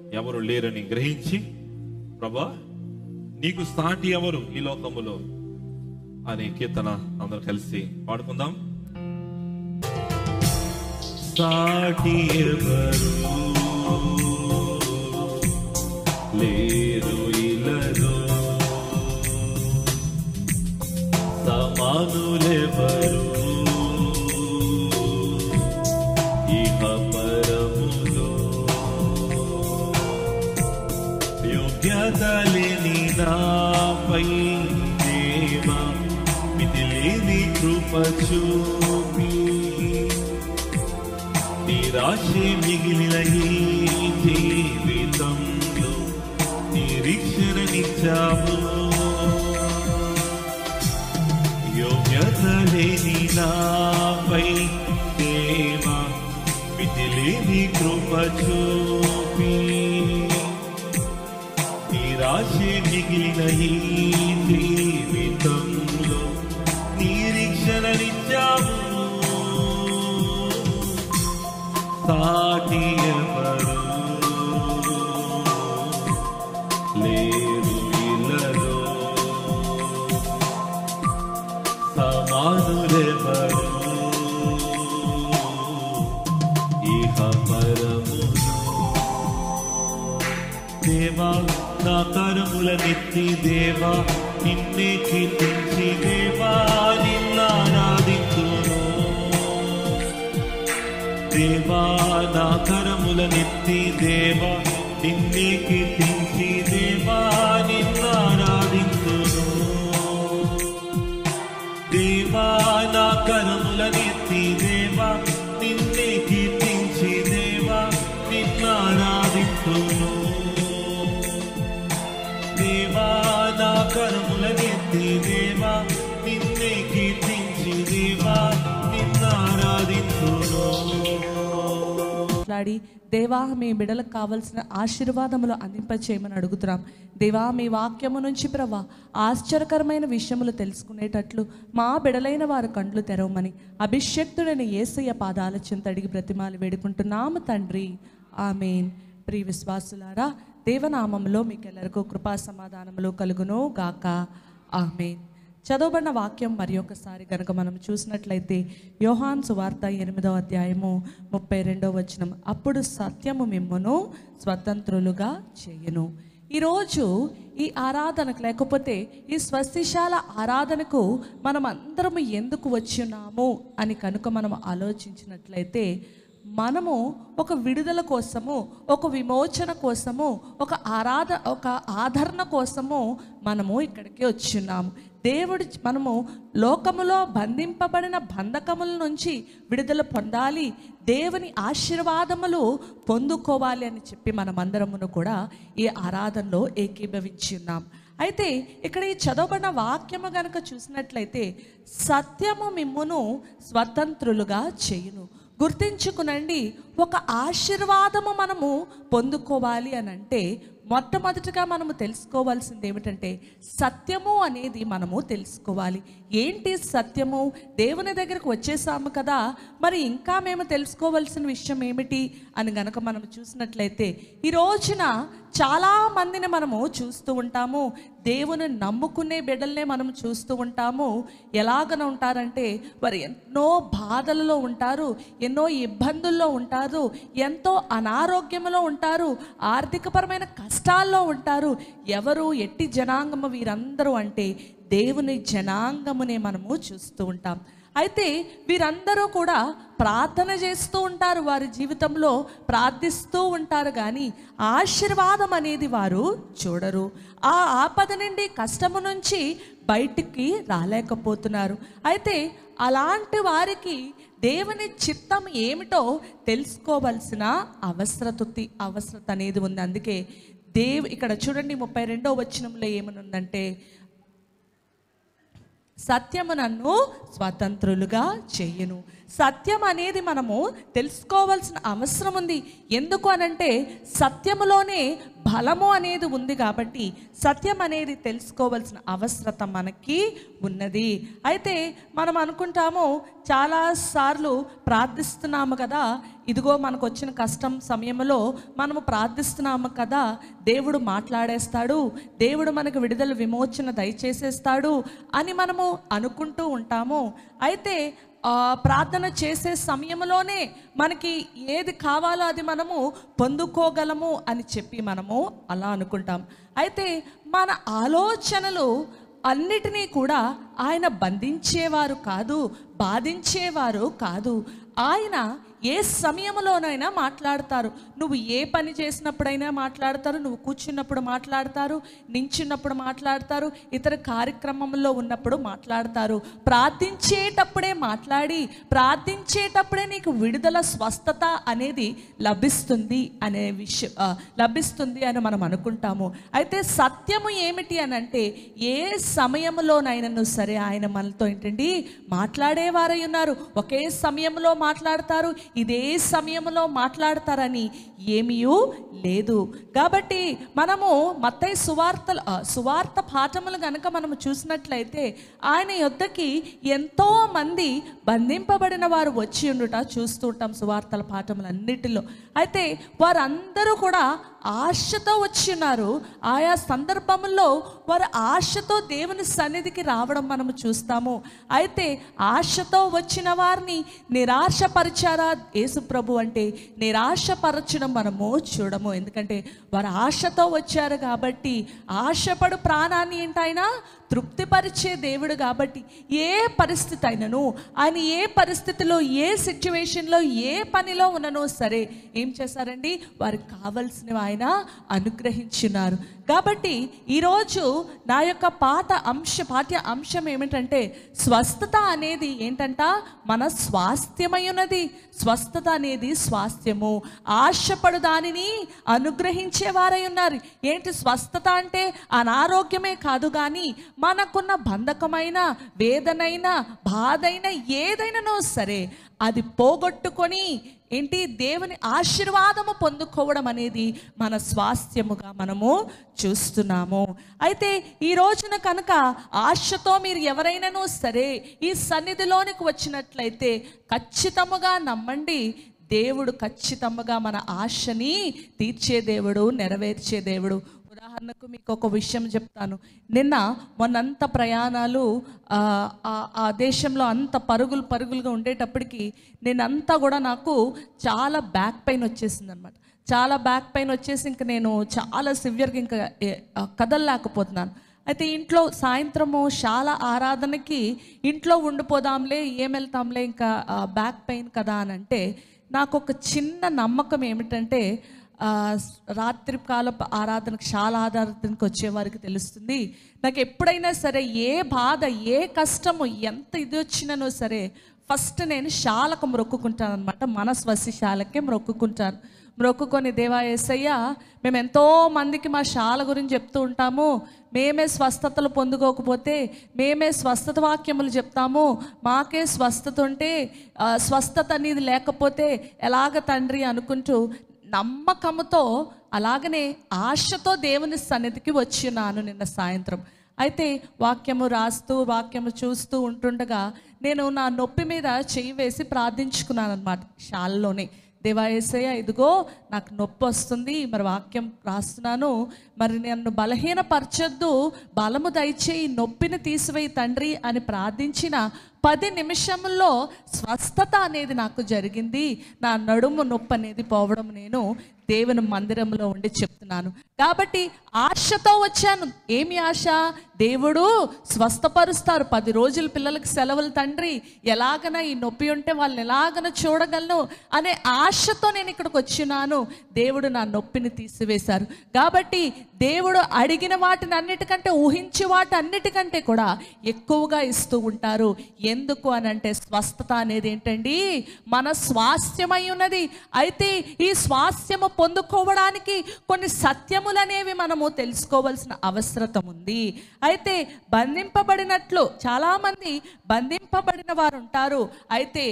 ఎవరు లేరని గ్రహించి ప్రభా నీకు సాటి ఎవరు ఈ లోకములో అనే కీర్తన అందరం కలిసి పాడుకుందాం సాటి ఎవరు లేరు ఇలలో సమానులెవరు ఇహ పరములో యోగ్యత లేని నాపై దేవా మితి లేని కృప చూపి నిరాశే మిగిలిన ఈ జీవితంలో నిరీక్షణనిచ్చావు యోగ్యత లేని నాపై దేవా మితి లేని కృప చూపి నిరాశే మిగిలిన ఈ జీవితంలో నిరీక్షణనిచ్చావు సాటి ఎవరు లేరు ఇలలో సమానులెవరు ఇహ పరములో దేవా నా కరముల నెత్తి దేవా నిన్నే కీర్తించి దేవా నిన్నారాధించును దేవా నా కరముల నెత్తి దేవా నిన్నే కీర్తించి దేవా నిన్నారాధించును దేవా నా కరముల నెత్తి దేవా నిన్నే కీర్తించి దేవా నిన్నారాధించును దేవా నా కరముల నెత్తి దేవా నిన్నే కీర్తించి దేవా నిన్నారాధించును మాట్లాడి దేవా మీ బిడలకు కావలసిన ఆశీర్వాదములు అందింపచేయమని అడుగుతున్నాం దేవా మీ వాక్యము నుంచి ప్రభా ఆశ్చర్యకరమైన విషయములు తెలుసుకునేటట్లు మా బిడలైన వారు కండ్లు తెరవమని అభిషక్తుడైన యేసయ్య పాదాల చింత అడిగి బ్రతిమాలి వేడుకుంటున్నాము తండ్రి ఆమెన్ ప్రియ విశ్వాసులారా దేవనామంలో మీకెల్లరికూ కృపా సమాధానములు కలుగును గాక ఆమెన్ చదవబడిన వాక్యం మరి ఒకసారి కనుక మనం చూసినట్లయితే యోహాన్ సువార్త ఎనిమిదవ అధ్యాయము ముప్పై రెండవ వచనం అప్పుడు సత్యము మిమ్మును స్వతంత్రులుగా చేయను ఈరోజు ఈ ఆరాధనకు లేకపోతే ఈ స్వస్తిశాల ఆరాధనకు మనం అందరము ఎందుకు వచ్చున్నాము అని కనుక మనం ఆలోచించినట్లయితే మనము ఒక విడుదల కోసము ఒక విమోచన కోసము ఒక ఆరాధ ఒక ఆదరణ కోసము మనము ఇక్కడికి వచ్చున్నాము దేవుడు మనము లోకములో బంధింపబడిన బంధకముల నుంచి విడుదల పొందాలి దేవుని ఆశీర్వాదములు పొందుకోవాలి అని చెప్పి మనమందరమును కూడా ఈ ఆరాధనలో ఏకీభవించి ఉన్నాం అయితే ఇక్కడ ఈ చదవబడిన వాక్యము గనక చూసినట్లయితే సత్యము మిమ్మును స్వతంత్రులుగా చేయును గుర్తించుకునండి ఒక ఆశీర్వాదము మనము పొందుకోవాలి అని అంటే మొట్టమొదటిగా మనము తెలుసుకోవాల్సింది ఏమిటంటే సత్యము అనేది మనము తెలుసుకోవాలి ఏంటి సత్యము దేవుని దగ్గరకు వచ్చేసాము కదా మరి ఇంకా మేము తెలుసుకోవాల్సిన విషయం ఏమిటి అని గనక మనం చూసినట్లయితే ఈ రోజున చాలా మందిని మనము చూస్తూ ఉంటాము దేవుని నమ్ముకునే బిడ్డల్నే మనం చూస్తూ ఉంటాము ఎలాగన ఉంటారంటే వారు ఎన్నో బాధలలో ఉంటారు ఎన్నో ఇబ్బందుల్లో ఉంటారు ఎంతో అనారోగ్యంలో ఉంటారు ఆర్థికపరమైన కష్టాల్లో ఉంటారు ఎవరు ఎట్టి జనాంగము వీరందరూ అంటే దేవుని జనాంగమునే మనము చూస్తూ ఉంటాం అయితే వీరందరూ కూడా ప్రార్థన చేస్తూ ఉంటారు వారి జీవితంలో ప్రార్థిస్తూ ఉంటారు కానీ ఆశీర్వాదం అనేది వారు చూడరు ఆ ఆపద నుండి కష్టము నుంచి బయటికి రాలేకపోతున్నారు అయితే అలాంటి వారికి దేవుని చిత్తం ఏమిటో తెలుసుకోవలసిన అవసరత అవసరత అనేది ఉంది అందుకే దేవ్ ఇక్కడ చూడండి ముప్పై రెండో వచనంలో ఏమని ఉందంటే సత్యము నన్ను స్వతంత్రులుగా చెయ్యను సత్యం అనేది మనము తెలుసుకోవాల్సిన అవసరం ఉంది ఎందుకు అనంటే సత్యములోనే బలము అనేది ఉంది కాబట్టి సత్యం అనేది తెలుసుకోవాల్సిన అవసరత మనకి ఉన్నది అయితే మనం అనుకుంటాము చాలా సార్లు ప్రార్థిస్తున్నాము కదా ఇదిగో మనకు వచ్చిన కష్టం సమయంలో మనము ప్రార్థిస్తున్నాము కదా దేవుడు మాట్లాడేస్తాడు దేవుడు మనకు విడుదల విమోచన దయచేసేస్తాడు అని మనము అనుకుంటూ ఉంటాము అయితే ఆ, ప్రార్థన చేసే సమయంలోనే మనకి ఏది కావాలో అది మనము పొందుకోగలము అని చెప్పి మనము అలా అనుకుంటాం అయితే మన ఆలోచనలు అన్నిటినీ కూడా ఆయన బంధించేవారు కాదు బాధించేవారు కాదు ఆయన ఏ సమయంలోనైనా మాట్లాడతారు నువ్వు ఏ పని చేసినప్పుడైనా మాట్లాడతారు నువ్వు కూర్చున్నప్పుడు మాట్లాడతారు నించున్నప్పుడు మాట్లాడతారు ఇతర కార్యక్రమంలో ఉన్నప్పుడు మాట్లాడతారు ప్రార్థించేటప్పుడే మాట్లాడి ప్రార్థించేటప్పుడే నీకు విడుదల స్వస్థత అనేది లభిస్తుంది అనే విషయం ఆ, లభిస్తుంది అని మనం అనుకుంటాము అయితే సత్యము ఏమిటి అని అంటే ఏ సమయంలోనైనాను సరే ఆయన మనతో ఏంటండి మాట్లాడేవారై ఉన్నారు ఒకే సమయంలో మాట్లాడతారు ఇదే సమయంలో మాట్లాడతారని ఏమీయూ లేదు కాబట్టి మనము మత్తయి సువార్తలు ఆ, సువార్త పాఠములు గనక మనము చూసినట్లయితే ఆయన యొద్దకి ఎంతో మంది బంధింపబడిన వారు వచ్చి ఉండుట చూస్తూ ఉంటాం సువార్తల పాఠములన్నిటిలో అయితే వారందరూ కూడా ఆశతో వచ్చి ఉన్నారు ఆయా సందర్భంలో వారు ఆశతో దేవుని సన్నిధికి రావడం మనము చూస్తాము అయితే ఆశతో వచ్చిన వారిని నిరాశపరిచారా యేసు ప్రభు అంటే నిరాశపరచడం మనము చూడము ఎందుకంటే వారు ఆశతో వచ్చారు కాబట్టి ఆశపడు ప్రాణాన్ని ఏంటైనా తృప్తిపరిచే దేవుడు కాబట్టి ఏ పరిస్థితి అయినను ఆయన ఏ పరిస్థితిలో ఏ సిచ్యువేషన్లో ఏ పనిలో ఉన్ననో సరే ఏం చేశారండి వారికి కావలసినవి ఆయన అనుగ్రహించినారు కాబట్టి ఈరోజు నా యొక్క పాట అంశ పాఠ్య అంశం ఏమిటంటే స్వస్థత అనేది ఏంటంట మన స్వాస్థ్యమై ఉన్నది స్వస్థత అనేది స్వాస్థ్యము ఆశపడు దానిని అనుగ్రహించేవారై ఉన్నారు ఏంటి స్వస్థత అంటే అనారోగ్యమే కాదు కానీ మనకున్న బంధకమైన వేదనైన బాధైన ఏదైనానో సరే అది పోగొట్టుకొని ఏంటి దేవుని ఆశీర్వాదము పొందుకోవడం అనేది మన స్వాస్థ్యముగా మనము చూస్తున్నాము అయితే ఈ రోజున కనుక ఆశతో మీరు ఎవరైనానూ సరే ఈ సన్నిధిలోనికి వచ్చినట్లయితే ఖచ్చితముగా నమ్మండి దేవుడు ఖచ్చితంగా మన ఆశని తీర్చే దేవుడు నెరవేర్చే దేవుడు ఉదాహరణకు మీకు ఒక విషయం చెప్తాను నిన్న మొన్నంత ప్రయాణాలు ఆ, ఆ- ఆ దేశంలో అంత పరుగులు పరుగులుగా ఉండేటప్పటికి నేనంతా కూడా నాకు చాలా బ్యాక్ పెయిన్ వచ్చేసింది అనమాట చాలా బ్యాక్ పెయిన్ వచ్చేసి ఇంక నేను చాలా సివియర్గా ఇంకా ఏ- ఆ, కదలలేకపోతున్నాను అయితే ఇంట్లో సాయంత్రము చాలా ఆరాధనకి ఇంట్లో ఉండిపోదాంలే ఏం వెళ్తాంలే ఇంకా బ్యాక్ పెయిన్ కదా అని అంటే నాకు ఒక చిన్న నమ్మకం ఏమిటంటే ఆ, రాత్రి కాలపు ఆరాధనకు చాలా ఆరాధనకు వచ్చే వారికి తెలుస్తుంది నాకు ఎప్పుడైనా సరే ఏ బాధ ఏ కష్టము ఎంత ఇది వచ్చినానో సరే ఫస్ట్ నేను శాలకు మొక్కుకుంటాను అనమాట మనస్వసి శాలకే మొక్కుకుంటాను మొక్కుకొని దేవా యేసయ్య మేము ఎంతో మందికి మా శాల గురించి చెప్తూ ఉంటాము మేమే స్వస్థతలు పొందుకోకపోతే మేమే స్వస్థత వాక్యములు చెప్తాము మాకే స్వస్థత ఉంటే ఆ, స్వస్థత అనేది లేకపోతే ఎలాగ తండ్రి అనుకుంటూ నమ్మకముతో అలాగనే ఆశతో దేవుని సన్నిధికి వచ్చినాను నిన్న సాయంత్రం అయితే వాక్యము రాస్తూ వాక్యము చూస్తూ ఉంటుండగా నేను నా నొప్పి మీద చెయ్యి వేసి ప్రార్థించుకున్నాను అనమాట శాలలోనే దేవాయేసయ్య ఇదిగో నాకు నొప్పి వస్తుంది మరి వాక్యం రాస్తున్నాను మరి నన్ను బలహీనపరచొద్దు బలము దయచేయి నొప్పిని తీసివేయి తండ్రి అని ప్రార్థించిన పది నిమిషంలో స్వస్థత అనేది నాకు జరిగింది నా నడుము నొప్పి అనేది పోవడం నేను దేవుని మందిరంలో ఉండి చెప్తున్నాను కాబట్టి ఆశతో వచ్చాను ఏమి ఆశ దేవుడు స్వస్థపరుస్తారు పది రోజులు పిల్లలకి సెలవులు తండ్రి ఎలాగన ఈ నొప్పి ఉంటే వాళ్ళని ఎలాగన చూడగలను అనే ఆశతో నేను ఇక్కడికి వచ్చినాను దేవుడు నా నొప్పిని తీసివేశారు కాబట్టి దేవుడు అడిగిన వాటిని అన్నిటికంటే ఊహించి వాటి అన్నిటికంటే కూడా ఎక్కువగా ఇస్తూ ఉంటారు ఎందుకు అని అంటే స్వస్థత అనేది ఏంటండి మన స్వాస్థ్యమై ఉన్నది అయితే ఈ స్వాస్థ్యము పొందుకోవడానికి కొన్ని సత్యములు అనేవి మనము తెలుసుకోవాల్సిన అవసరం ఉంది అయితే బంధింపబడినట్లు చాలామంది బంధింపబడిన వారు ఉంటారు అయితే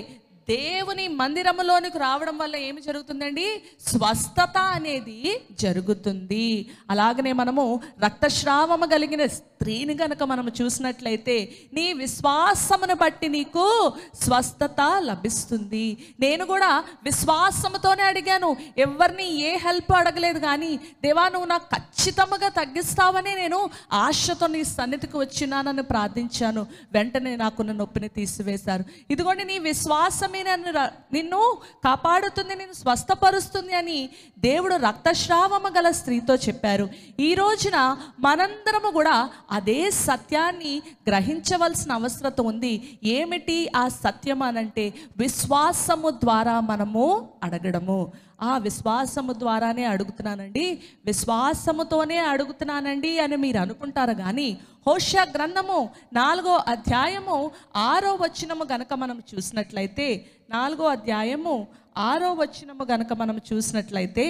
దేవుని మందిరములోనికి రావడం వల్ల ఏమి జరుగుతుందండి స్వస్థత అనేది జరుగుతుంది అలాగనే మనము రక్తస్రావము కలిగిన స్త్రీని గనక మనము చూసినట్లయితే నీ విశ్వాసమును బట్టి నీకు స్వస్థత లభిస్తుంది నేను కూడా విశ్వాసముతోనే అడిగాను ఎవరిని ఏ హెల్ప్ అడగలేదు కానీ దేవా నువ్వు నాకు ఖచ్చితంగా తగ్గిస్తావని నేను ఆశతో నీ సన్నిధికి వచ్చినానని ప్రార్థించాను వెంటనే నాకున్న నొప్పిని తీసివేశారు ఇదిగోండి నీ విశ్వాసమే నన్ను ర- నిన్ను కాపాడుతుంది నేను స్వస్థపరుస్తుంది అని దేవుడు రక్తస్రావము గల స్త్రీతో చెప్పారు ఈ రోజున మనందరము కూడా అదే సత్యాన్ని గ్రహించవలసిన అవసరత ఉంది ఏమిటి ఆ సత్యం అనంటే విశ్వాసము ద్వారా మనము అడగడము ఆ విశ్వాసము ద్వారానే అడుగుతున్నానండి విశ్వాసముతోనే అడుగుతున్నానండి అని మీరు అనుకుంటారు కానీ హోష గ్రంథము నాలుగో అధ్యాయము ఆరో వచనము గనక మనం చూసినట్లయితే నాలుగో అధ్యాయము ఆరో వచనము గనక మనం చూసినట్లయితే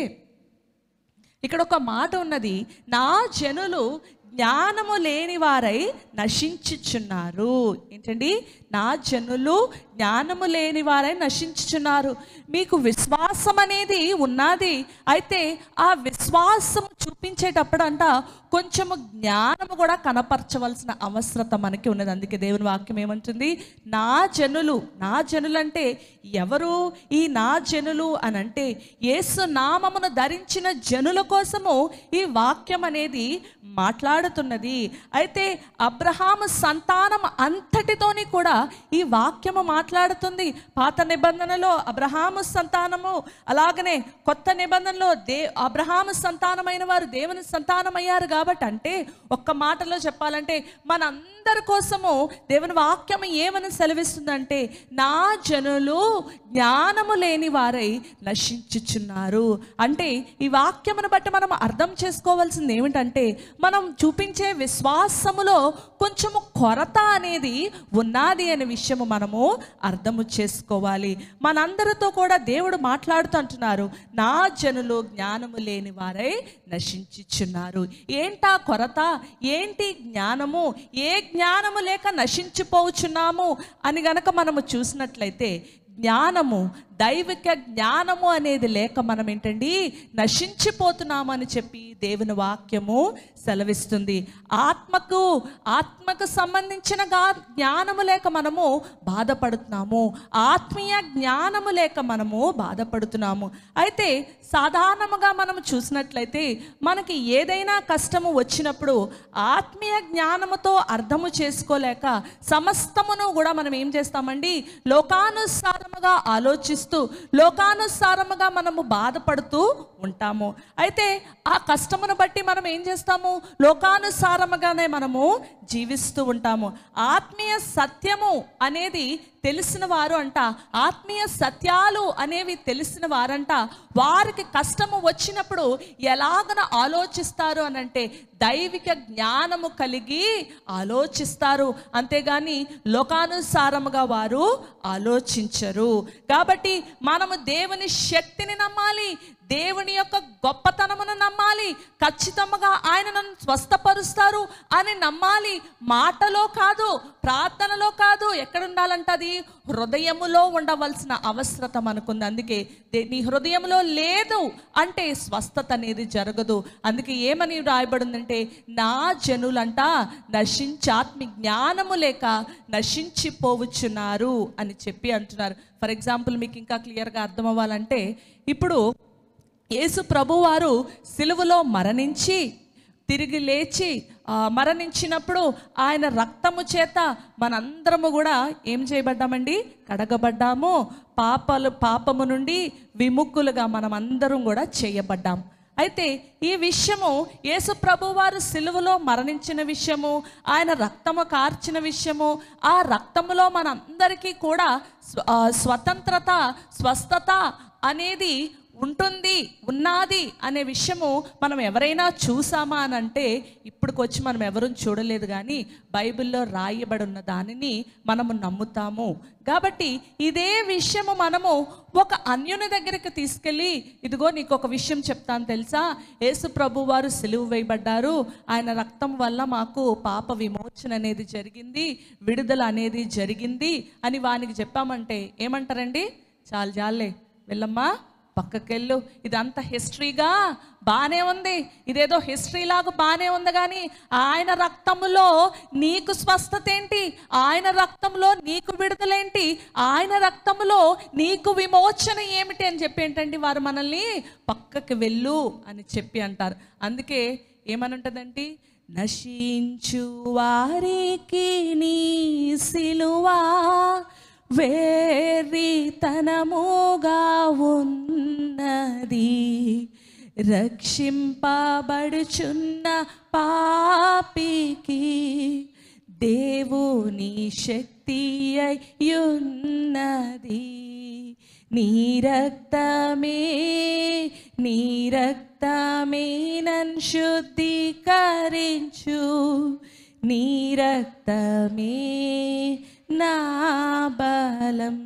ఇక్కడ ఒక మాట ఉన్నది నా జనులు జ్ఞానము లేని వారై నశించుచున్నారు ఏంటండి నా జనులు జ్ఞానము లేని వారై నశించుచున్నారు మీకు విశ్వాసం అనేది ఉన్నది అయితే ఆ విశ్వాసం చూపించేటప్పుడంట కొంచెము జ్ఞానము కూడా కనపరచవలసిన అవసరత మనకి ఉన్నది అందుకే దేవుని వాక్యం ఏమంటుంది నా జనులు నా జనులు అంటే ఎవరు ఈ నా జనులు అని అంటే యేసు నామమును ధరించిన జనుల కోసము ఈ వాక్యం అనేది మాట్లాడుతున్నది అయితే అబ్రహాము సంతానం అంతటితోని కూడా ఈ వాక్యము మాట్లాడుతుంది పాత నిబంధనలో అబ్రహాము సంతానము అలాగనే కొత్త నిబంధనలో దే అబ్రహాము సంతానమైన వారు దేవుని సంతానమయ్యారు కాబట్టి అంటే ఒక్క మాటలో చెప్పాలంటే మనందరి కోసము దేవుని వాక్యం ఏమని సెలవిస్తుందంటే నా జనులు జ్ఞానము లేని వారై నశించుచున్నారు అంటే ఈ వాక్యమును బట్టి మనం అర్థం చేసుకోవాల్సింది ఏమిటంటే మనం చూపించే విశ్వాసములో కొంచెము కొరత అనేది ఉన్నది అనే విషయము మనము అర్థము చేసుకోవాలి మనందరితో కూడా దేవుడు మాట్లాడుతూ అంటున్నారు నా జనులు జ్ఞానము లేని వారై నశించుచున్నారు ఏంటా కొరత ఏంటి జ్ఞానము ఏ జ్ఞానము లేక నశించిపోవచ్చున్నాము అని గనక మనము చూసినట్లయితే జ్ఞానము దైవిక జ్ఞానము అనేది లేక మనం ఏంటండి నశించిపోతున్నాము అని చెప్పి దేవుని వాక్యము సెలవిస్తుంది ఆత్మకు ఆత్మకు సంబంధించిన గా- జ్ఞానము లేక మనము బాధపడుతున్నాము ఆత్మీయ జ్ఞానము లేక మనము బాధపడుతున్నాము అయితే సాధారణముగా మనం చూసినట్లయితే మనకి ఏదైనా కష్టము వచ్చినప్పుడు ఆత్మీయ జ్ఞానముతో అర్థము చేసుకోలేక సమస్తమును కూడా మనం ఏం చేస్తామండి లోకానుసారముగా ఆలోచిస్తూ లోకానుసారముగా మనము బాధపడుతూ ఉంటాము అయితే ఆ కష్టమును బట్టి మనం ఏం చేస్తాము లోకానుసారముగానే మనము జీవిస్తూ ఉంటాము ఆత్మీయ సత్యము అనేది తెలిసిన వారు అంట ఆత్మీయ సత్యాలు అనేవి తెలిసిన వారంట వారికి కష్టము వచ్చినప్పుడు ఎలాగన ఆలోచిస్తారు అని అంటే దైవిక జ్ఞానము కలిగి ఆలోచిస్తారు అంతేగాని లోకానుసారముగా వారు ఆలోచించరు కాబట్టి మనము దేవుని శక్తిని నమ్మాలి దేవుని యొక్క గొప్పతనమును నమ్మాలి ఖచ్చితంగా ఆయన నన్ను స్వస్థపరుస్తారు అని నమ్మాలి మాటలో కాదు ప్రార్థనలో కాదు ఎక్కడ ఉండాలంట అది హృదయములో ఉండవలసిన అవసరత మనకుంది అందుకే దే- నీ హృదయంలో లేదు అంటే స్వస్థత అనేది జరగదు అందుకే ఏమని రాయబడిందంటే నా జనులంట నశించి ఆత్మ జ్ఞానము లేక నశించిపోవచ్చున్నారు అని చెప్పి అంటున్నారు ఫర్ ఎగ్జాంపుల్ మీకు ఇంకా క్లియర్గా అర్థం అవ్వాలంటే ఇప్పుడు యేసు ప్రభువారు సిలువలో మరణించి తిరిగి లేచి ఆ, మరణించినప్పుడు ఆయన రక్తము చేత మనందరము కూడా ఏం చేయబడ్డామండి కడగబడ్డాము పాపలు పాపము నుండి విముక్తులుగా మనం అందరం కూడా చేయబడ్డాం అయితే ఈ విషయము యేసు ప్రభువారు సిలువలో మరణించిన విషయము ఆయన రక్తము కార్చిన విషయము ఆ రక్తములో మనందరికీ కూడా స్వ- ఆ, స్వతంత్రత స్వస్థత అనేది ఉంటుంది ఉన్నది అనే విషయము మనం ఎవరైనా చూసామా అని అంటే ఇప్పటికొచ్చి మనం ఎవరూ చూడలేదు కానీ బైబిల్లో రాయబడి ఉన్న దానిని మనము నమ్ముతాము కాబట్టి ఇదే విషయము మనము ఒక అన్యుని దగ్గరికి తీసుకెళ్ళి ఇదిగో నీకు ఒక విషయం చెప్తాను తెలుసా యేసు ప్రభు వారు సిలువు వేయబడ్డారు ఆయన రక్తం వల్ల మాకు పాప విమోచన అనేది జరిగింది విడుదల అనేది జరిగింది అని వానికి చెప్పామంటే ఏమంటారండి చాలు చాలే వెళ్ళమ్మా పక్కకెళ్ళు ఇదంతా హిస్టరీగా బాగానే ఉంది ఇదేదో హిస్టరీ లాగా బాగానే ఉంది కానీ ఆయన రక్తములో నీకు స్వస్థత ఏంటి ఆయన రక్తంలో నీకు విడుదలేంటి ఆయన రక్తములో నీకు విమోచన ఏమిటి అని చెప్పి ఏంటండి వారు మనల్ని పక్కకి వెళ్ళు అని చెప్పి అంటారు అందుకే ఏమని ఉంటుందండి నశించు వారికి నీ సిలువా వేరితనముగా ఉన్నది రక్షింపబడుచున్న పాపికి దేవుని శక్తి అయ్యున్నది నీ రక్తమే నీ రక్తమే నన్ను శుద్ధీకరించు నీ రక్తమే నా బలం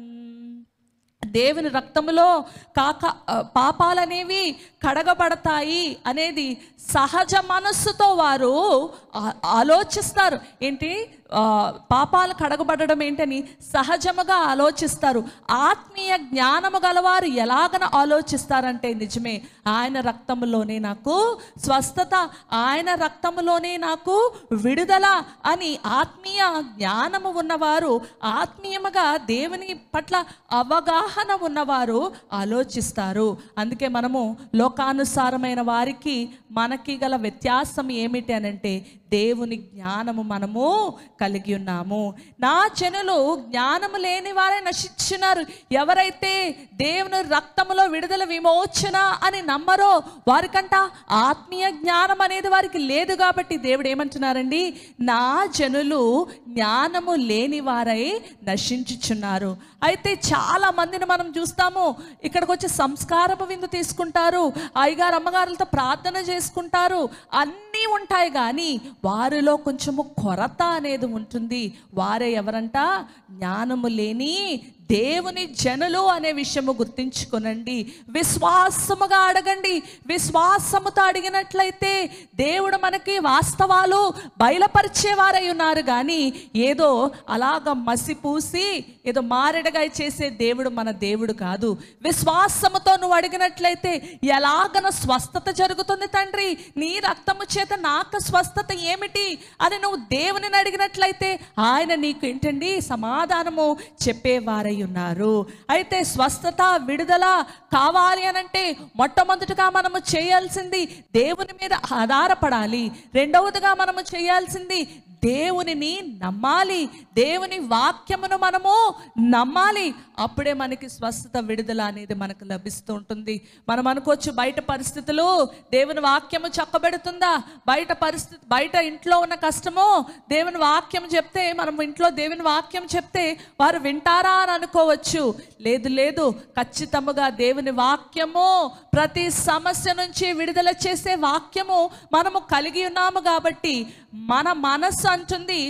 దేవుని రక్తములో కాక ఆ, పాపాలనేవి కడగబడతాయి అనేది సహజ మనస్సుతో వారు ఆ- ఆలోచిస్తారు ఏంటి ఆ, పాపాలు కడగబడడం ఏంటని సహజముగా ఆలోచిస్తారు ఆత్మీయ జ్ఞానము గలవారు ఎలాగన ఆలోచిస్తారంటే నిజమే ఆయన రక్తములోనే నాకు స్వస్థత ఆయన రక్తములోనే నాకు విడుదల అని ఆత్మీయ జ్ఞానము ఉన్నవారు ఆత్మీయముగా దేవుని పట్ల అవగాహన ఉన్నవారు ఆలోచిస్తారు అందుకే మనము లోకానుసారమైన వారికి మనకి గల వ్యత్యాసం ఏమిటి అనంటే దేవుని జ్ఞానము మనము కలిగి ఉన్నాము నా జనులు జ్ఞానము లేని వారే నశించున్నారు ఎవరైతే దేవుని రక్తములో విడుదల విమోచన అని నమ్మరో వారికంట ఆత్మీయ జ్ఞానం అనేది వారికి లేదు కాబట్టి దేవుడు ఏమంటున్నారండి నా జనులు జ్ఞానము లేని వారై నశించుచున్నారు అయితే చాలా మందిని మనం చూస్తాము ఇక్కడికి వచ్చి సంస్కారపు విందు తీసుకుంటారు అయ్యగారు అమ్మగారులతో ప్రార్థన చేసుకుంటారు అన్నీ ఉంటాయి కానీ వారిలో కొంచెము కొరత అనేది ఉంటుంది వారే ఎవరంట జ్ఞానము లేని దేవుని జనులు అనే విషయము గుర్తించుకొనండి విశ్వాసముగా అడగండి విశ్వాసముతో అడిగినట్లయితే దేవుడు మనకి వాస్తవాలు బయలుపరిచేవారై ఉన్నారు కానీ ఏదో అలాగ మసిపూసి ఏదో మారెడగా చేసే దేవుడు మన దేవుడు కాదు విశ్వాసముతో నువ్వు అడిగినట్లయితే ఎలాగన స్వస్థత జరుగుతుంది తండ్రి నీ రక్తము చేత నాకు స్వస్థత ఏమిటి అని నువ్వు దేవునిని అడిగినట్లయితే ఆయన నీకు ఏంటండి సమాధానము చెప్పేవారై ఉన్నారు అయితే స్వస్థత విడుదల కావాలి అనంటే మొట్టమొదటిగా మనము చేయాల్సింది దేవుని మీద ఆధారపడాలి రెండవదిగా మనము చేయాల్సింది దేవునిని నమ్మాలి దేవుని వాక్యమును మనము నమ్మాలి అప్పుడే మనకి స్వస్థత విడుదల అనేది మనకు లభిస్తూ ఉంటుంది మనం అనుకోవచ్చు బయట పరిస్థితులు దేవుని వాక్యము చక్కబెడుతుందా బయట పరిస్థితి బయట ఇంట్లో ఉన్న కష్టము దేవుని వాక్యం చెప్తే మనం ఇంట్లో దేవుని వాక్యం చెప్తే వారు వింటారా అని అనుకోవచ్చు లేదు లేదు ఖచ్చితముగా దేవుని వాక్యము ప్రతి సమస్య నుంచి విడుదల చేసే వాక్యము మనము కలిగి ఉన్నాము కాబట్టి మన మనస్సు అంటుంది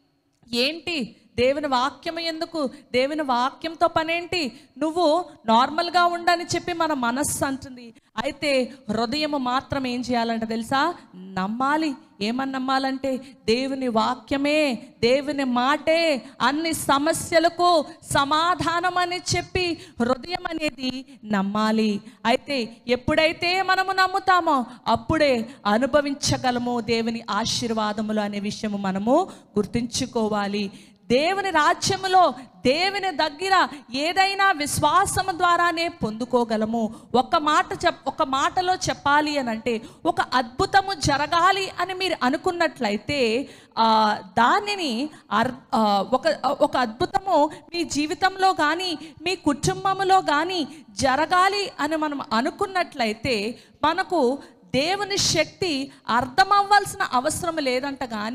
ఏంటి దేవుని వాక్యం ఎందుకు దేవుని వాక్యంతో పనేంటి నువ్వు నార్మల్గా ఉండని చెప్పి మన మనస్సు అంటుంది అయితే హృదయము మాత్రం ఏం చేయాలంటే తెలుసా నమ్మాలి ఏమని నమ్మాలంటే దేవుని వాక్యమే దేవుని మాటే అన్ని సమస్యలకు సమాధానం అని చెప్పి హృదయం అనేది నమ్మాలి అయితే ఎప్పుడైతే మనము నమ్ముతామో అప్పుడే అనుభవించగలము దేవుని ఆశీర్వాదములు అనే విషయము మనము గుర్తుంచుకోవాలి దేవుని రాజ్యములో దేవుని దగ్గర ఏదైనా విశ్వాసము ద్వారానే పొందుకోగలము ఒక మాట చెప్ ఒక మాటలో చెప్పాలి అని అంటే ఒక అద్భుతము జరగాలి అని మీరు అనుకున్నట్లయితే ఆ, దానిని అర్ ఆ, ఒక ఒక అద్భుతము మీ జీవితంలో కానీ మీ కుటుంబంలో కానీ జరగాలి అని మనం అనుకున్నట్లయితే మనకు దేవుని శక్తి అర్థం అవ్వాల్సిన అవసరం లేదంట కానీ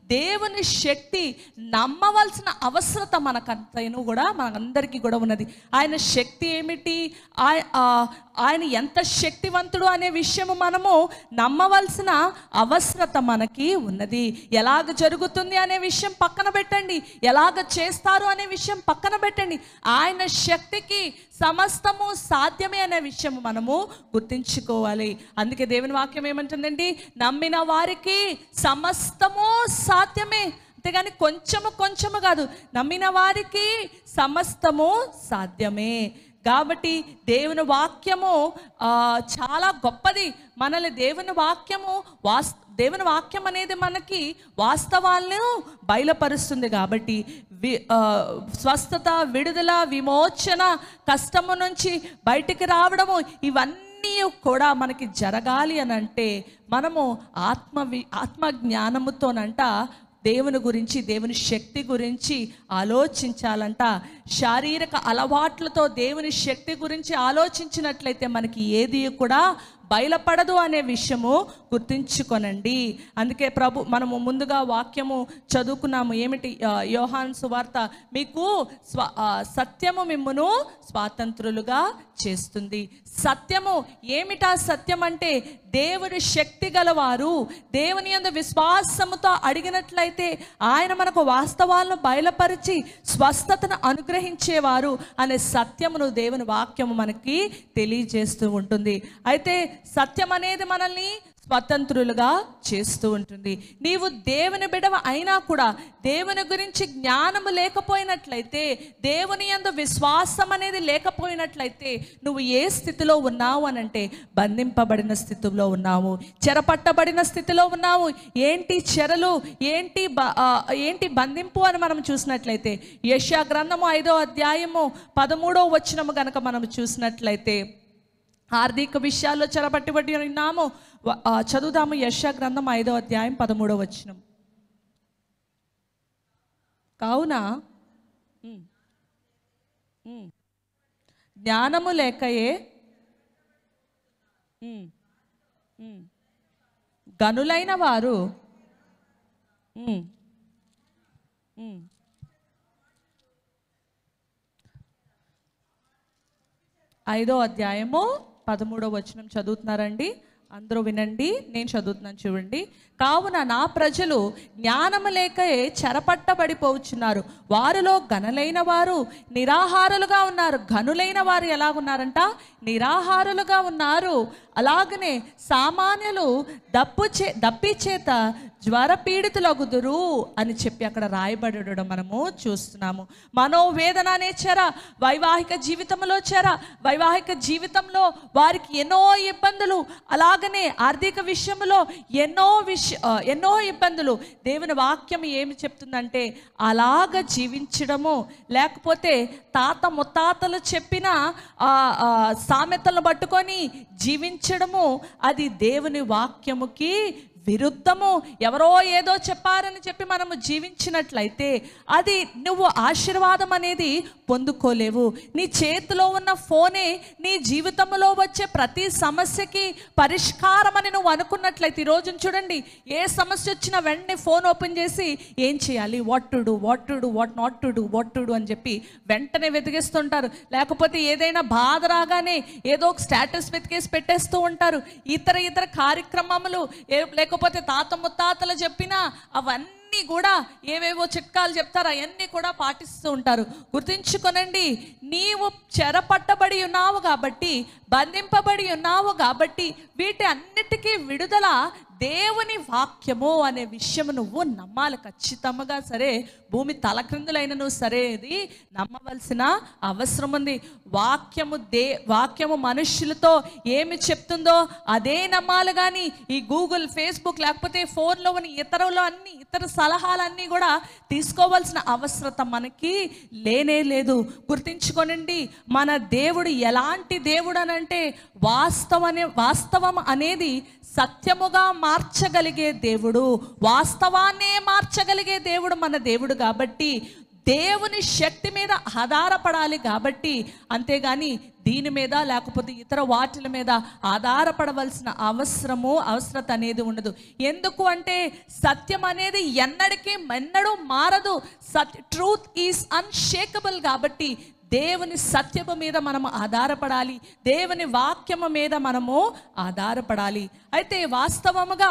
దేవుని శక్తి నమ్మవలసిన అవసరత మనకంతైనా కూడా మనందరికీ కూడా ఉన్నది ఆయన శక్తి ఏమిటి ఆయ- ఆ, ఆయన ఎంత శక్తివంతుడు అనే విషయము మనము నమ్మవలసిన అవసరత మనకి ఉన్నది ఎలాగ జరుగుతుంది అనే విషయం పక్కన పెట్టండి ఎలాగ చేస్తారు అనే విషయం పక్కన పెట్టండి ఆయన శక్తికి సమస్తము సాధ్యమే అనే విషయం మనము గుర్తించుకోవాలి అందుకే దేవుని వాక్యం ఏమంటుందండి నమ్మిన వారికి సమస్తము సాధ్యమే అంతేగాని కొంచెము కొంచెము కాదు నమ్మిన వారికి సమస్తము సాధ్యమే కాబట్టి దేవుని వాక్యము ఆ, చాలా గొప్పది మనల్ని దేవుని వాక్యము వాస్ దేవుని వాక్యం అనేది మనకి వాస్తవాలను బయలుపరుస్తుంది కాబట్టి వి ఆ, స్వస్థత విడుదల విమోచన కష్టము నుంచి బయటికి రావడము ఇవన్నీ కూడా మనకి జరగాలి అని అంటే మనము ఆత్మ వి ఆత్మ జ్ఞానముతోనంట దేవుని గురించి దేవుని శక్తి గురించి ఆలోచించాలంట శారీరక అలవాట్లతో దేవుని శక్తి గురించి ఆలోచించినట్లయితే మనకి ఏది కూడా బయలుపడదు అనే విషయము గుర్తుంచుకొనండి అందుకే ప్రభు మనము ముందుగా వాక్యము చదువుకున్నాము ఏమిటి ఆ, యోహాన్ సువార్త మీకు స్వ ఆ, సత్యము మిమ్మును స్వాతంత్రులుగా చేస్తుంది సత్యము ఏమిటా సత్యం అంటే దేవుని శక్తి గలవారు దేవుని యందు విశ్వాసముతో అడిగినట్లయితే ఆయన మనకు వాస్తవాలను బయలుపరిచి స్వస్థతను అనుగ్రహించేవారు అనే సత్యమును దేవుని వాక్యము మనకి తెలియజేస్తూ ఉంటుంది అయితే సత్యం అనేది మనల్ని స్వతంత్రులుగా చేస్తూ ఉంటుంది నీవు దేవుని బిడవ అయినా కూడా దేవుని గురించి జ్ఞానము లేకపోయినట్లయితే దేవుని యందు విశ్వాసం అనేది లేకపోయినట్లయితే నువ్వు ఏ స్థితిలో ఉన్నావు అని అంటే బంధింపబడిన స్థితిలో ఉన్నావు చెరపట్టబడిన స్థితిలో ఉన్నావు ఏంటి చెరలు ఏంటి బ- ఆ, ఏంటి బంధింపు అని మనం చూసినట్లయితే యశా గ్రంథము ఐదో అధ్యాయము పదమూడో వచనము గనక మనం చూసినట్లయితే ఆర్థిక విషయాల్లో చెరపట్టుబడి ఉన్నాము వ- ఆ, చదువుదాము యశ గ్రంథం ఐదో అధ్యాయం పదమూడో వచనం కావున ఉమ్, ఉమ్, జ్ఞానము లేకయే ఉమ్, ఉమ్, గనులైన వారు ఉమ్, ఉమ్, ఐదో అధ్యాయము పదమూడో వచనం చదువుతున్నారండి అందరూ వినండి నేను చదువుతున్నాను చూడండి కావున నా ప్రజలు జ్ఞానము లేకయే చెరపట్టబడిపోవచ్చున్నారు వారిలో గనులైన వారు నిరాహారులుగా ఉన్నారు గనులైన వారు ఎలాగున్నారంట నిరాహారులుగా ఉన్నారు అలాగనే సామాన్యులు దప్పు చే దప్పి చేత జ్వర పీడితులగుదురు అని చెప్పి అక్కడ రాయబడి ఉండడం మనము చూస్తున్నాము మనోవేదన అనే చెర వైవాహిక జీవితంలో చెర వైవాహిక జీవితంలో వారికి ఎన్నో ఇబ్బందులు అలాగనే ఆర్థిక విషయంలో ఎన్నో విష ఆ, ఎన్నో ఇబ్బందులు దేవుని వాక్యం ఏమి చెప్తుందంటే అలాగ జీవించడము లేకపోతే తాత ముత్తాతలు చెప్పిన ఆ, ఆ, సామెతలను పట్టుకొని జీవించడము అది దేవుని వాక్యముకి విరుద్ధము ఎవరో ఏదో చెప్పారని చెప్పి మనము జీవించినట్లయితే అది నువ్వు ఆశీర్వాదం అనేది పొందుకోలేవు నీ చేతిలో ఉన్న ఫోనే నీ జీవితంలో వచ్చే ప్రతి సమస్యకి పరిష్కారం అని నువ్వు అనుకున్నట్లయితే ఈ రోజున చూడండి ఏ సమస్య వచ్చినా వెంటనే ఫోన్ ఓపెన్ చేసి ఏం చేయాలి what to do what to do what not to do what to do అని చెప్పి వెంటనే వెతికేస్తుంటారు లేకపోతే ఏదైనా బాధ రాగానే ఏదో ఒక స్టేటస్ వెతికేసి పెట్టేస్తూ ఉంటారు ఇతర ఇతర కార్యక్రమములు ఏ- లేకపోతే తాత ముత్తాతలు చెప్పినా అవన్నీ కూడా ఏవేవో చిట్కాలు చెప్తారు అవన్నీ కూడా పాటిస్తూ ఉంటారు గుర్తుంచుకొనండి నీవు చెరపట్టబడి ఉన్నావు కాబట్టి బంధింపబడి ఉన్నావు కాబట్టి వీటి అన్నిటికీ విడుదల దేవుని వాక్యము అనే విషయం నువ్వు నమ్మాలి ఖచ్చితంగా సరే భూమి తలక్రిందులైనను సరే ఇది నమ్మవలసిన అవసరం ఉంది వాక్యము దే వాక్యము మనుష్యులతో ఏమి చెప్తుందో అదే నమ్మాలి కానీ ఈ గూగుల్ ఫేస్బుక్ లేకపోతే ఫోన్లో ఉన్న ఇతరులు అన్ని ఇతర సలహాలన్నీ కూడా తీసుకోవాల్సిన అవసరత మనకి లేనే లేదు గుర్తించుకోనండి మన దేవుడు ఎలాంటి దేవుడు అనంటే వాస్తవనే వాస్తవం అనేది సత్యముగా మార్చగలిగే దేవుడు వాస్తవాన్నే మార్చగలిగే దేవుడు మన దేవుడు కాబట్టి దేవుని శక్తి మీద ఆధారపడాలి కాబట్టి అంతేగాని దీని మీద లేకపోతే ఇతర వాటిల మీద ఆధారపడవలసిన అవసరము అవసరత అనేది ఉండదు ఎందుకు అంటే సత్యం అనేది ఎన్నడికి మెన్నడూ మారదు సత్ ట్రూత్ ఈజ్ అన్షేకబుల్ కాబట్టి దేవుని సత్యము మీద మనము ఆధారపడాలి దేవుని వాక్యము మీద మనము ఆధారపడాలి అయితే వాస్తవముగా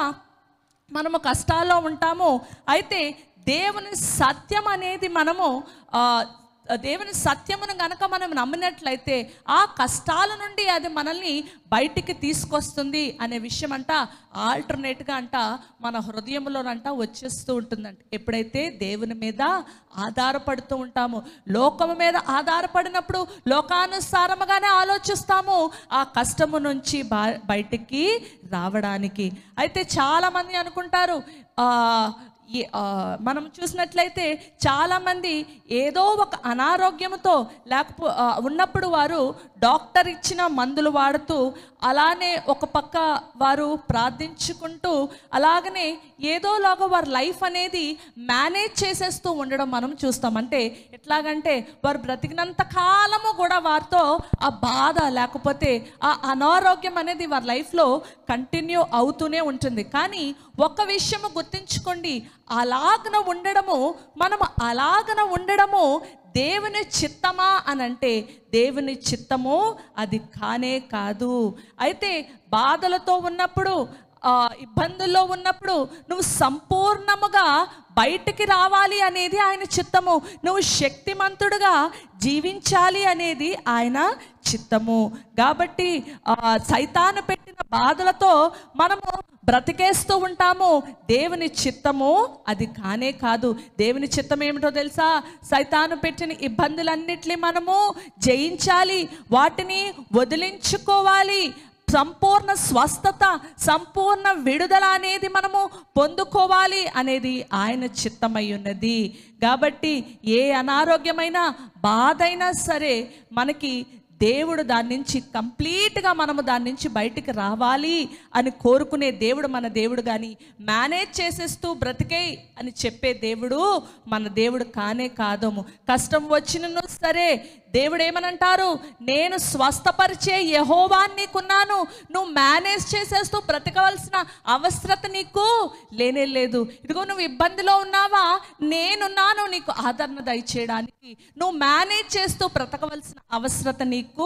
మనము కష్టాల్లో ఉంటాము అయితే దేవుని సత్యం అనేది మనము ఆ, దేవుని సత్యమును గనక మనం నమ్మినట్లయితే ఆ కష్టాల నుండి అది మనల్ని బయటికి తీసుకొస్తుంది అనే విషయం అంట ఆల్టర్నేట్గా అంట మన హృదయంలోనంట వచ్చేస్తూ ఉంటుందంట ఎప్పుడైతే దేవుని మీద ఆధారపడుతూ ఉంటాము లోకము మీద ఆధారపడినప్పుడు లోకానుసారముగానే ఆలోచిస్తాము ఆ కష్టము నుంచి బా బయటికి రావడానికి అయితే చాలామంది అనుకుంటారు ఆ, ఈ, ఆ, మనం చూసినట్లయితే చాలామంది ఏదో ఒక అనారోగ్యంతో లేకపో ఆ, ఉన్నప్పుడు వారు డాక్టర్ ఇచ్చిన మందులు వాడుతూ అలానే ఒక పక్క వారు ప్రార్థించుకుంటూ అలాగనే ఏదోలాగా వారి లైఫ్ అనేది మేనేజ్ చేసేస్తూ ఉండడం మనం చూస్తాం అంటే ఎట్లాగంటే వారు బ్రతికినంత కాలము కూడా వారితో ఆ బాధ లేకపోతే ఆ అనారోగ్యం అనేది వారి లైఫ్లో కంటిన్యూ అవుతూనే ఉంటుంది కానీ ఒక విషయము గుర్తుంచుకోండి అలాగన ఉండడము మనము అలాగన ఉండడము దేవుని చిత్తమా అని అంటే దేవుని చిత్తము అది కానే కాదు అయితే బాధలతో ఉన్నప్పుడు ఆ, ఇబ్బందుల్లో ఉన్నప్పుడు నువ్వు సంపూర్ణముగా బయటికి రావాలి అనేది ఆయన చిత్తము నువ్వు శక్తిమంతుడుగా జీవించాలి అనేది ఆయన చిత్తము కాబట్టి ఆ, సైతాను పెట్టిన బాధలతో మనము బ్రతికేస్తూ ఉంటాము దేవుని చిత్తము అది కానే కాదు దేవుని చిత్తం ఏమిటో తెలుసా సైతాను పెట్టిన ఇబ్బందులన్నిటిని మనము జయించాలి వాటిని వదిలించుకోవాలి సంపూర్ణ స్వస్థత సంపూర్ణ విడుదల అనేది మనము పొందుకోవాలి అనేది ఆయన చిత్తమై ఉన్నది కాబట్టి ఏ అనారోగ్యమైన బాధ అయినా సరే మనకి దేవుడు దాని నుంచి కంప్లీట్గా మనము దాని నుంచి బయటికి రావాలి అని కోరుకునే దేవుడు మన దేవుడు కానీ మేనేజ్ చేసేస్తూ బ్రతికే అని చెప్పే దేవుడు మన దేవుడు కానే కాదము కష్టం వచ్చినను సరే దేవుడు ఏమనంటారు నేను స్వస్థపరిచే యహోవాన్ని నీకున్నాను నువ్వు మేనేజ్ చేసేస్తూ బ్రతకవలసిన అవసరత నీకు లేనే లేదు ఇదిగో నువ్వు ఇబ్బందిలో ఉన్నావా నేనున్నాను నీకు ఆదరణ దయచేయడానికి నువ్వు మేనేజ్ చేస్తూ బ్రతకవలసిన అవసరత నీకు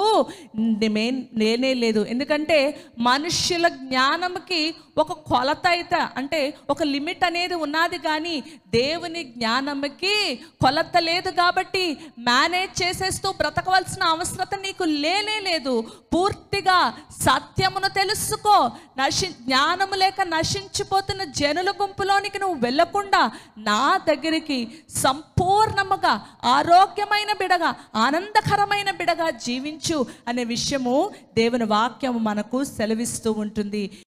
నే- లేనే లేదు ఎందుకంటే మనుష్యుల జ్ఞానంకి ఒక కొలత అయితే అంటే ఒక లిమిట్ అనేది ఉన్నది కానీ దేవుని జ్ఞానంకి కొలత లేదు కాబట్టి మేనేజ్ చేసేస్తూ బ్రతకవలసిన అవసరత నీకు లేనే లేదు పూర్తిగా సత్యమును తెలుసుకో నశి జ్ఞానము లేక నశించిపోతున్న జనుల గుంపులోనికి నువ్వు వెళ్ళకుండా నా దగ్గరికి సంపూర్ణముగా ఆరోగ్యమైన బిడగా ఆనందకరమైన బిడగా జీవించు అనే విషయము దేవుని వాక్యము మనకు సెలవిస్తూ ఉంటుంది